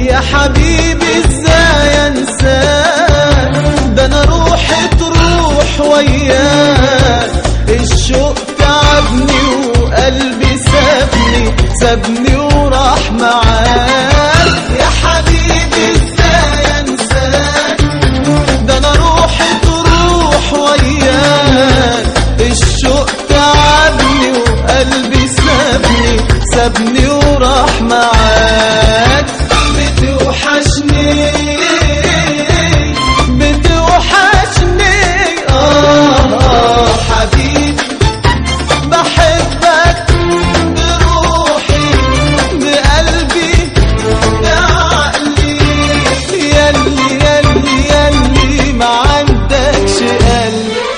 يا حبيبي ازاي انساك ده انا روحي تروح وياك الشوق تعبني وقلبي سابني سابني وراح معاك يا حبيبي ازاي انساك ده انا روحي تروح وياك الشوق تعبني وقلبي سابني سابني وراح معاك